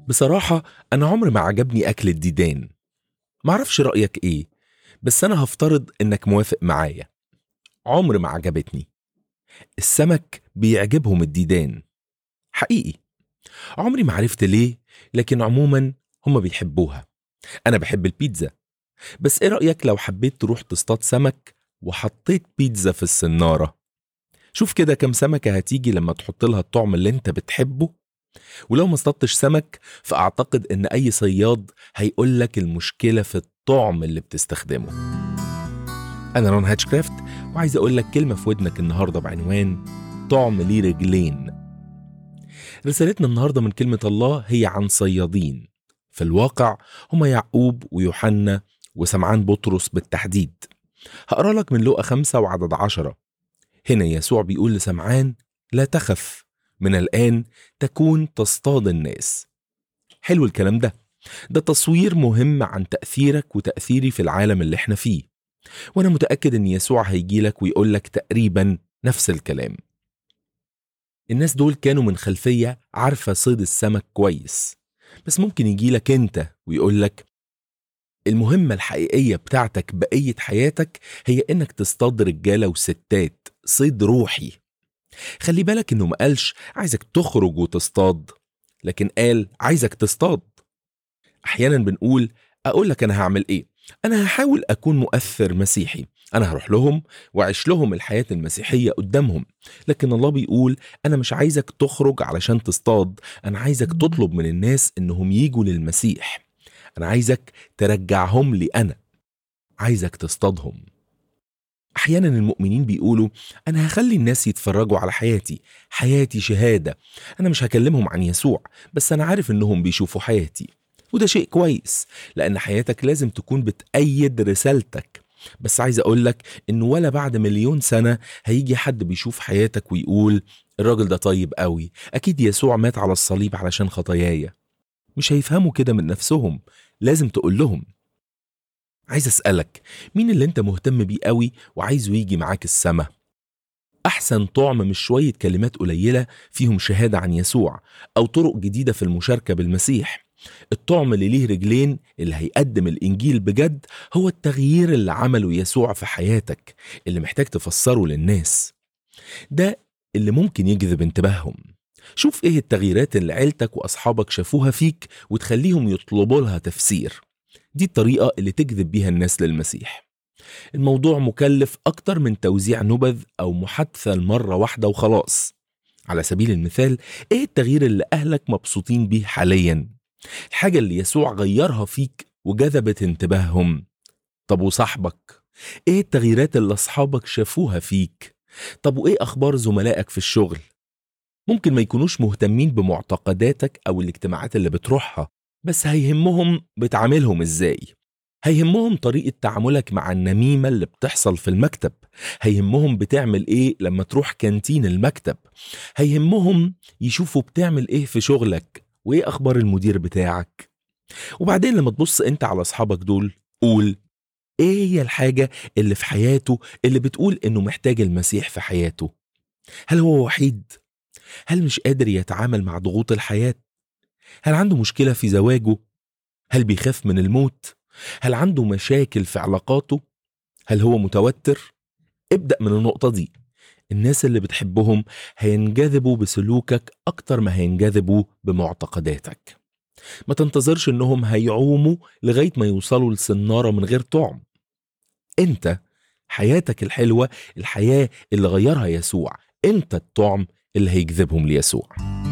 بصراحة أنا عمر ما عجبني أكل الديدان معرفش رأيك إيه بس أنا هفترض إنك موافق معايا عمر ما عجبتني السمك بيعجبهم الديدان حقيقي عمري ما عرفت ليه لكن عموما هما بيحبوها أنا بحب البيتزا بس إيه رأيك لو حبيت تروح تصطاد سمك وحطيت بيتزا في السنارة شوف كده كم سمكة هتيجي لما تحط لها الطعم اللي انت بتحبه ولو ما اصطدتش سمك فأعتقد إن أي صياد هيقول لك المشكلة في الطعم اللي بتستخدمه أنا رون هاتشكرافت وعايز أقول لك كلمة في ودنك النهاردة بعنوان طعم ليه رجلين رسالتنا النهاردة من كلمة الله هي عن صيادين في الواقع هما يعقوب ويوحنا وسمعان بطرس بالتحديد هقرا لك من لقا خمسة وعدد عشرة هنا يسوع بيقول لسمعان لا تخف من الآن تكون تصطاد الناس حلو الكلام ده ده تصوير مهم عن تأثيرك وتأثيري في العالم اللي احنا فيه وأنا متأكد إن يسوع هيجيلك ويقولك تقريبا نفس الكلام الناس دول كانوا من خلفية عارفة صيد السمك كويس بس ممكن يجيلك انت ويقولك المهمة الحقيقية بتاعتك بقية حياتك هي انك تصطاد رجالة وستات صيد روحي خلي بالك انه ما قالش عايزك تخرج وتصطاد لكن قال عايزك تصطاد احيانا بنقول اقول لك انا هعمل ايه انا هحاول اكون مؤثر مسيحي انا هروح لهم واعيش لهم الحياه المسيحيه قدامهم لكن الله بيقول انا مش عايزك تخرج علشان تصطاد انا عايزك تطلب من الناس انهم يجوا للمسيح انا عايزك ترجعهم لي انا عايزك تصطادهم احيانا المؤمنين بيقولوا انا هخلي الناس يتفرجوا على حياتي حياتي شهاده انا مش هكلمهم عن يسوع بس انا عارف انهم بيشوفوا حياتي وده شيء كويس لان حياتك لازم تكون بتأيد رسالتك بس عايز اقول لك ان ولا بعد مليون سنه هيجي حد بيشوف حياتك ويقول الراجل ده طيب قوي اكيد يسوع مات على الصليب علشان خطاياي مش هيفهموا كده من نفسهم لازم تقول لهم عايز اسالك مين اللي انت مهتم بيه قوي وعايزه يجي معاك السما احسن طعم مش شويه كلمات قليله فيهم شهاده عن يسوع او طرق جديده في المشاركه بالمسيح الطعم اللي ليه رجلين اللي هيقدم الانجيل بجد هو التغيير اللي عمله يسوع في حياتك اللي محتاج تفسره للناس ده اللي ممكن يجذب انتباههم شوف ايه التغييرات اللي عيلتك واصحابك شافوها فيك وتخليهم يطلبوا لها تفسير دي الطريقة اللي تجذب بيها الناس للمسيح الموضوع مكلف أكتر من توزيع نبذ أو محادثة لمرة واحدة وخلاص على سبيل المثال إيه التغيير اللي أهلك مبسوطين بيه حاليا الحاجة اللي يسوع غيرها فيك وجذبت انتباههم طب وصاحبك إيه التغييرات اللي أصحابك شافوها فيك طب وإيه أخبار زملائك في الشغل ممكن ما يكونوش مهتمين بمعتقداتك أو الاجتماعات اللي بتروحها بس هيهمهم بتعاملهم ازاي هيهمهم طريقة تعاملك مع النميمة اللي بتحصل في المكتب هيهمهم بتعمل ايه لما تروح كانتين المكتب هيهمهم يشوفوا بتعمل ايه في شغلك وايه اخبار المدير بتاعك وبعدين لما تبص انت على اصحابك دول قول ايه هي الحاجة اللي في حياته اللي بتقول انه محتاج المسيح في حياته هل هو وحيد هل مش قادر يتعامل مع ضغوط الحياه هل عنده مشكلة في زواجه؟ هل بيخاف من الموت؟ هل عنده مشاكل في علاقاته؟ هل هو متوتر؟ ابدأ من النقطة دي الناس اللي بتحبهم هينجذبوا بسلوكك أكتر ما هينجذبوا بمعتقداتك ما تنتظرش إنهم هيعوموا لغاية ما يوصلوا لسنارة من غير طعم أنت حياتك الحلوة الحياة اللي غيرها يسوع أنت الطعم اللي هيجذبهم ليسوع